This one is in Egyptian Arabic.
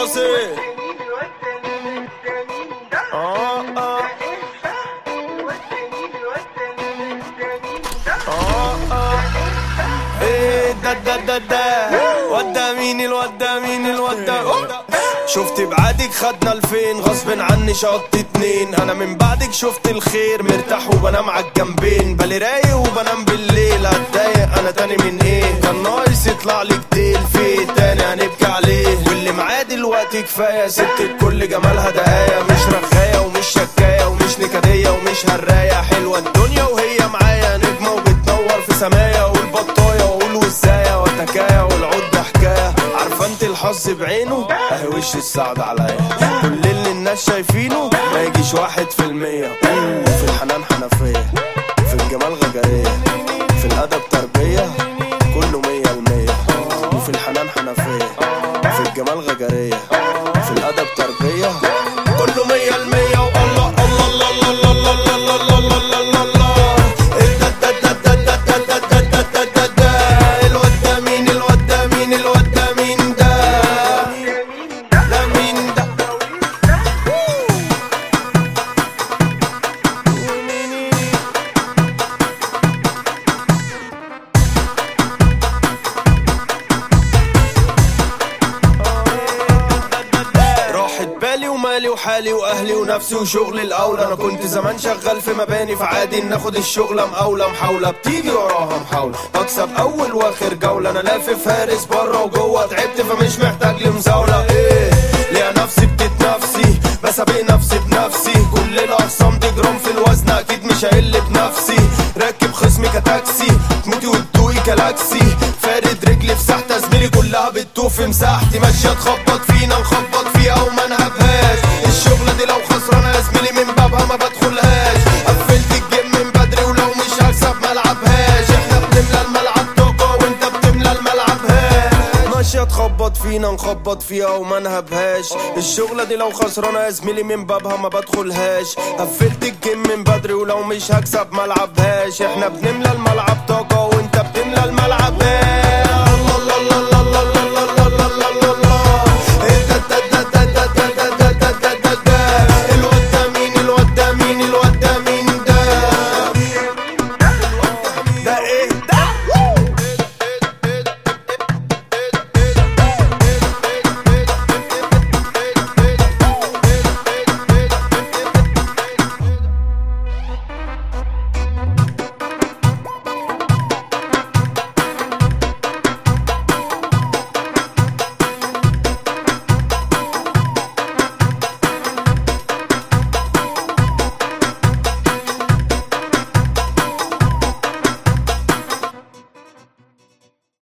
راسي اه اه اه اه ايه ده ده ده ده ودا مين الودا مين الودا شفت بعادك خدنا الفين غصب عني شط اتنين انا من بعدك شفت الخير مرتاح وبنام عالجنبين بالي رايق وبنام بالليل اتضايق انا تاني من ايه كان ناقص يطلع لي كتير في إيه تاني هنبكي عليه واللي معاه دلوقتي كفايه ست الكل جمالها دقايه مش رغايه ومش شكايه ومش نكديه ومش هرايه حلوه الدنيا وهي معايا نجمه وبتنور في سمايا والبطايه واقول وازايه وتكايه والعود حكايه عارفه انت الحظ بعينه اهي وش السعد عليا كل اللي الناس شايفينه ما يجيش واحد في المية في الحنان حنفية في الجمال غجرية في الأدب تربية كله مية المية وفي الحنان حنفية في الجمال غجرية في الأدب تربية كله مية المية والله الله الله الله الله الله الله الله الله الله الله إيه ده ده ده ده ده ده ده ده ده ده ده الواد ده مين الواد ده مين الواد ده مين ده ده مين ده راحت بالي ومالي وحالي واهلي ونفسي وشغلي الاولى انا كنت زمان شغال في مباني فعادي ناخد الشغله مقاوله محاوله بتيجي وراها محاوله بكسب اول واخر جوله انا لافف فارس بره وجوه تعبت فمش محتاج لمزاوله ايه ليا نفسي بتتنفسي بسابق نفسي بنفسي كل الاخصام دي جرام في الوزن اكيد مش هقل بنفسي راكب خصمي كتاكسي تموتي وتدوقي كلاكسي فارد رجلي في ساحتها زميلي كلها بتطوف في مساحتي ماشيه تخبط فينا نخبط فيها وما نهبهاش الشغله دي لو خسرانه يا زميلي من بابها ما بدخلهاش قفلت الجيم من بدري ولو مش هكسب ما العبهاش احنا بنملى الملعب طاقه وانت بتملى الملعب هاش ماشيه تخبط فينا نخبط فيها وما نهبهاش الشغله دي لو خسرانه يا زميلي من بابها ما بدخلهاش قفلت الجيم من بدري ولو مش هكسب ما العبهاش احنا بنملى الملعب طاقه وانت بتملى الملعب هاش الله الله الله